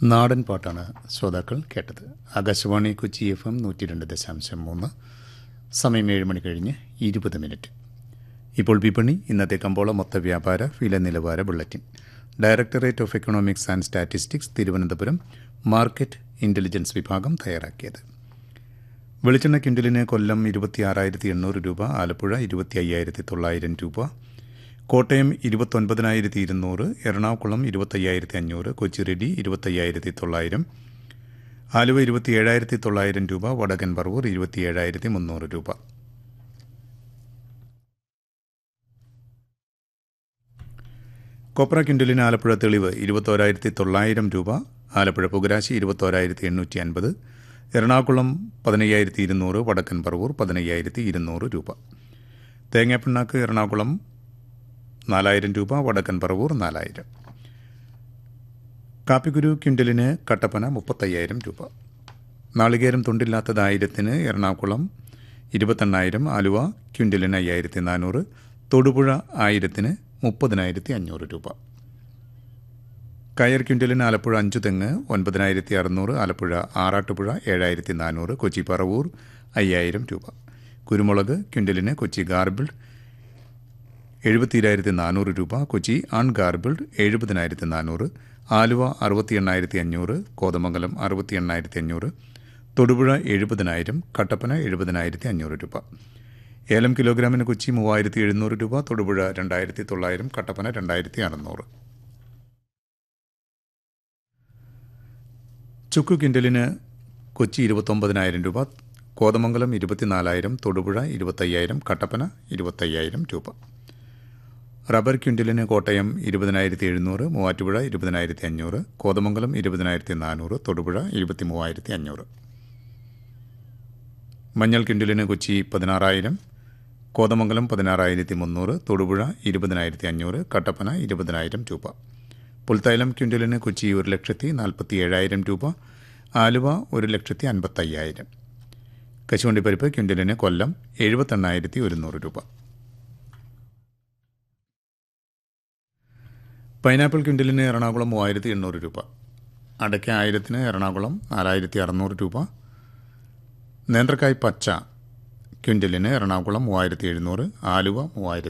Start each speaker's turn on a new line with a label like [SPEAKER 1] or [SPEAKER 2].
[SPEAKER 1] നാടൻ പാട്ടാണ് ശ്രോതാക്കൾ കേട്ടത് ആകാശവാണി കൊച്ചി എഫ് എം നൂറ്റി രണ്ട് ദശാംശം മൂന്ന് സമയം ഏഴ് മണി കഴിഞ്ഞ് ഇരുപത് മിനിറ്റ് ഇപ്പോൾ വിപണി ഇന്നത്തെ കമ്പോള മൊത്ത വ്യാപാര വില നിലവാര bulletin directorate of economics and statistics Thiruvananthapuram market intelligence വിഭാഗം തയ്യാറാക്കിയത് വെളിച്ചെണ്ണ ക്വിൻ്റലിന് കൊല്ലം ഇരുപത്തിയാറായിരത്തി എണ്ണൂറ് രൂപ ആലപ്പുഴ ഇരുപത്തി അയ്യായിരത്തി തൊള്ളായിരം രൂപ കോട്ടയം ഇരുപത്തൊൻപതിനായിരത്തി ഇരുന്നൂറ് എറണാകുളം ഇരുപത്തയ്യായിരത്തി അഞ്ഞൂറ് കൊച്ചിറെഡി ഇരുപത്തയ്യായിരത്തി തൊള്ളായിരം ആലുവ ഇരുപത്തിയേഴായിരത്തി തൊള്ളായിരം രൂപ വടകൻ പറവൂർ ഇരുപത്തിയേഴായിരത്തി മുന്നൂറ് രൂപ കൊപ്ര ക്വിൻ്റലിന് ആലപ്പുഴ തെളിവ് ഇരുപത്തോരായിരത്തി തൊള്ളായിരം രൂപ ആലപ്പുഴ പുകരാശി ഇരുപത്തോരായിരത്തി എണ്ണൂറ്റി അൻപത് എറണാകുളം പതിനയ്യായിരത്തി ഇരുന്നൂറ് വടക്കൻ പറവൂർ പതിനയ്യായിരത്തി ഇരുന്നൂറ് രൂപ തേങ്ങാപ്പിണ്ണാക്ക് എറണാകുളം നാലായിരം രൂപ വടക്കൻ പറവൂർ നാലായിരം കാപ്പിക്കുരു ക്വിൻ്റലിന് കട്ടപ്പന മുപ്പത്തയ്യായിരം രൂപ നാളികേരം തുണ്ടില്ലാത്തത് ആയിരത്തിന് എറണാകുളം ഇരുപത്തെണ്ണായിരം ആലുവ ക്വിൻ്റലിന് അയ്യായിരത്തി നാനൂറ് തൊടുപുഴ ആയിരത്തിന് മുപ്പതിനായിരത്തി അഞ്ഞൂറ് രൂപ കയർ ക്വിൻ്റലിന് ആലപ്പുഴ അഞ്ചു തെങ്ങ് ഒൻപതിനായിരത്തി അറുന്നൂറ് ആലപ്പുഴ ആറാട്ടുപുഴ ഏഴായിരത്തി നാനൂറ് കൊച്ചി പറവൂർ അയ്യായിരം രൂപ കുരുമുളക് ക്വിൻ്റലിന് കൊച്ചി ഗാർബിൾഡ് എഴുപത്തിരായിരത്തി നാനൂറ് രൂപ കൊച്ചി അൺഗാർബിൾഡ് എഴുപതിനായിരത്തി നാനൂറ് ആലുവ അറുപത്തി എണ്ണായിരത്തി അഞ്ഞൂറ് കോതമംഗലം അറുപത്തി എണ്ണായിരത്തി അഞ്ഞൂറ് തൊടുപുഴ എഴുപതിനായിരം കട്ടപ്പന എഴുപതിനായിരത്തി അഞ്ഞൂറ് രൂപ ഏലം കിലോഗ്രാമിന് കൊച്ചി മൂവായിരത്തി എഴുന്നൂറ് രൂപ തൊടുപുഴ രണ്ടായിരത്തി തൊള്ളായിരം കട്ടപ്പന രണ്ടായിരത്തി അറുന്നൂറ് ചുക്ക് കിൻഡലിന് കൊച്ചി ഇരുപത്തൊമ്പതിനായിരം രൂപ കോതമംഗലം ഇരുപത്തിനാലായിരം തൊടുപുഴ ഇരുപത്തയ്യായിരം കട്ടപ്പന ഇരുപത്തയ്യായിരം രൂപ റബ്ബർ ക്വിൻ്റലിന് കോട്ടയം ഇരുപതിനായിരത്തി എഴുന്നൂറ് മൂവാറ്റുപുഴ ഇരുപതിനായിരത്തി അഞ്ഞൂറ് കോതമംഗലം ഇരുപതിനായിരത്തി നാനൂറ് തൊടുപുഴ ഇരുപത്തി മൂവായിരത്തി അഞ്ഞൂറ് മഞ്ഞൾ ക്വിൻ്റലിന് കൊച്ചി പതിനാറായിരം കോതമംഗലം പതിനാറായിരത്തി മുന്നൂറ് തൊടുപുഴ ഇരുപതിനായിരത്തി അഞ്ഞൂറ് കട്ടപ്പന ഇരുപതിനായിരം രൂപ പുൽത്തൈലം ക്വിൻ്റലിന് കൊച്ചി ഒരു ലക്ഷത്തി നാൽപ്പത്തി ഏഴായിരം രൂപ ആലുവ ഒരു ലക്ഷത്തി അൻപത്തയ്യായിരം കശുവണ്ടിപ്പരിപ്പ് ക്വിൻ്റലിന് കൊല്ലം എഴുപത്തെണ്ണായിരത്തി ഒരുന്നൂറ് രൂപ പൈനാപ്പിൾ ക്വിൻ്റലിന് എറണാകുളം മൂവായിരത്തി എണ്ണൂറ് രൂപ അടയ്ക്ക ആയിരത്തിന് എറണാകുളം നാലായിരത്തി അറുന്നൂറ് രൂപ നേന്ത്രക്കായ് പച്ച ക്വിൻ്റലിന് എറണാകുളം മൂവായിരത്തി എഴുന്നൂറ് ആലുവ മൂവായിരത്തി